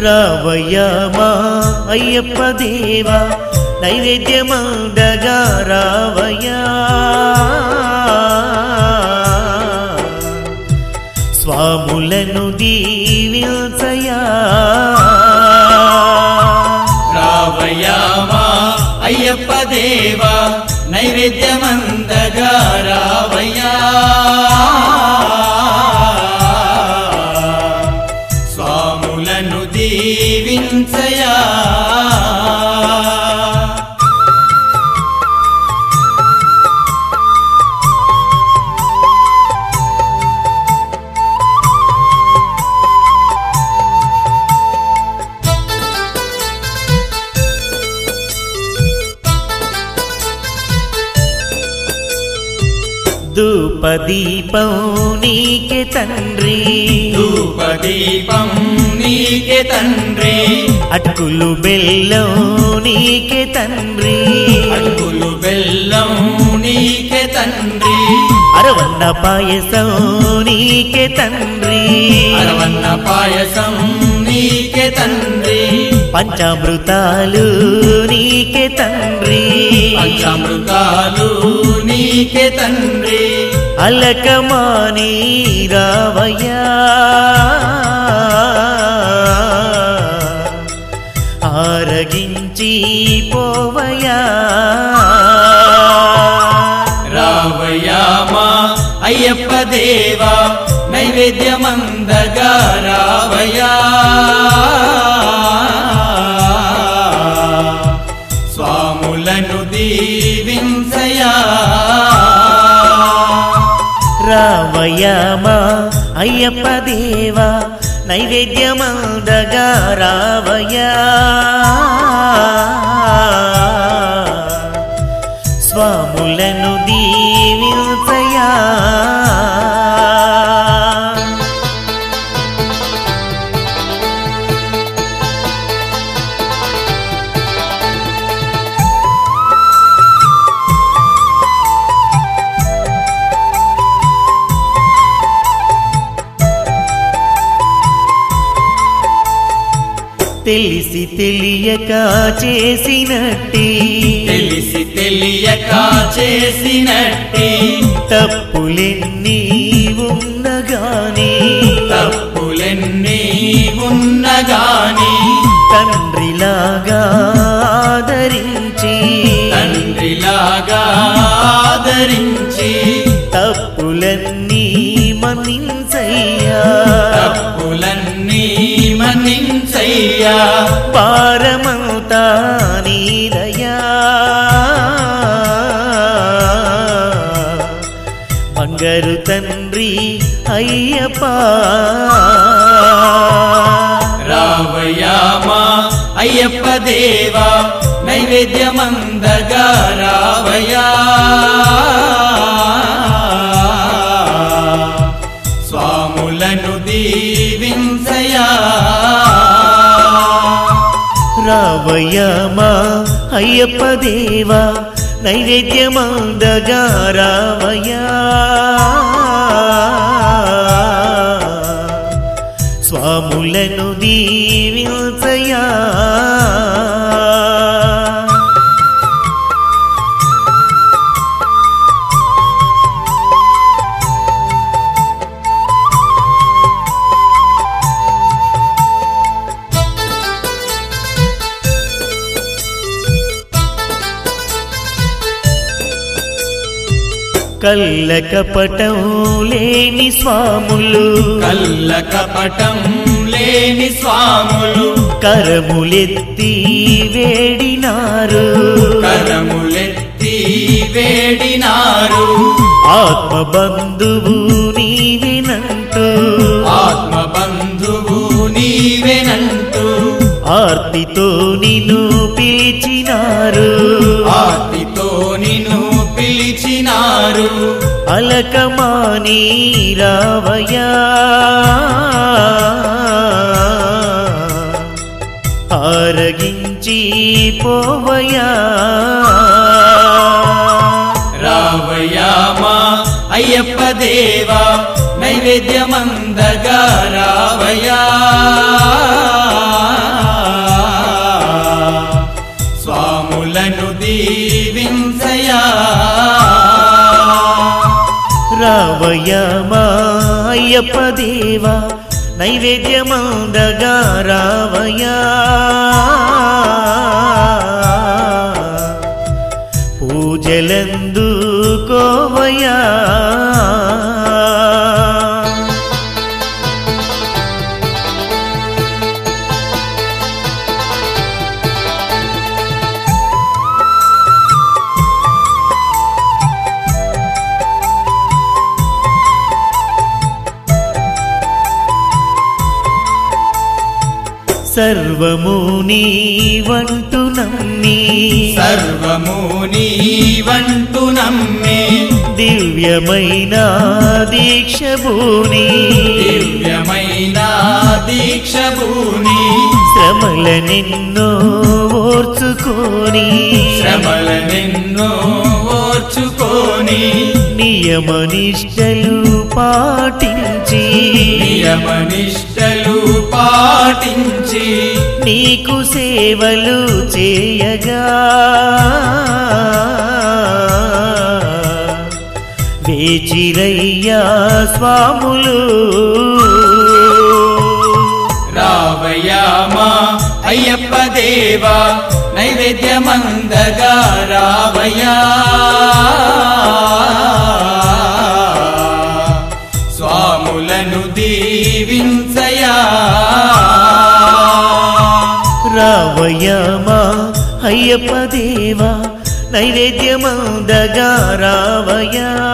రావయ్యా మా అయ్యప్ప దేవా నైవేద్యమందగా రావయ్యా స్వాములను దీవించయా రావయ్యామా అయ్యప్ప దేవా నైవేద్యమందగా రావయ్యా స్వాములను దీవించయా ధూపదీపం నీకే తండ్రి ధూపదీపం నీకే తండ్రి అటుకులు బెల్లం నీకే తండ్రి అడుగులు బెల్లం నీకే తండ్రి అరవన్న పాయసం నీకే తండ్రి అరవన్న పాయసం నీకే తండ్రి పంచామృతాలు నీకే తండ్రి పంచామృతాలు నీకే తండ్రి అలకమాని రావయ్యా ఆరగించి పోవయ్యా రావయ్యామా అయ్యప్ప దేవా నైవేద్యమందగా రావయ్యా స్వాములను దీవించయా రావయ్యా మా అయ్యప్ప దేవా నైవేద్యమందగా రావయ్యా స్వాములను దీవించయా తెలిసి తెలియక చేసినట్టి తెలిసి తెలియక చేసినట్టి తప్పులెన్ని ఉన్నగాని తప్పులెన్ని ఉన్నగాని తండ్రిలాగా ఆదరించి తండ్రిలాగా ఆదరించి తప్పులన్నీ మన్నించయ్యా తప్పులన్నీ మన్నించయ్యా భారమంతా నీదయా బంగారు తండ్రి అయ్యప్ప రావయ్యామా అయ్యప్ప దేవా నైవేద్యమందగా రావయ్యా స్వాములను దీవించయా రావయ్యమా అయ్యప్ప దేవా నైవేద్యమందగా రావయ్యా స్వాములను దీవించయా కళ్ళ కపటం లేని స్వాములు కల్ల కపటం లేని స్వాములు కరములెత్తి వేడినారు కరములెత్తి వేడినారు ఆత్మ బంధువు నీవినంటూ ఆత్మ బంధువు నీవెనంటూ ఆర్తితో నిన్ను పిలిచినారు ఆర్తితో నిన్ను పిలిచినారు అలకమాని రావయ్యా ఆరగించి పోవయ్యా రావయ్యామా అయ్యప్ప దేవా నైవేద్యమందగా రావయ్యా రావయ్యా మా అయ్యప్ప దేవా నైవేద్యమందగా రావయ్యా పూజలందు కోవయ్యా సర్వము నీవంటు నమ్మి సర్వము నీవంటు నమ్మే దివ్యమైన దీక్ష భూని దివ్యమైన దీక్ష భూని శ్రమల నిన్నో ఓర్చుకొని శ్రమలనెన్నో ఓర్చుకొని నియమ నిష్టలు పాటించి నియమనిష్టలు పాటించి నీకు సేవలు చేయగా వేచిరయ్యా స్వాములు రావయామా అయ్యప్ప దేవా నైవేద్యమందగా రావయా స్వాములను దీవించయా రావయ్యమా అయ్యప్ప దేవా నైవేద్యమందగా రావయ్యా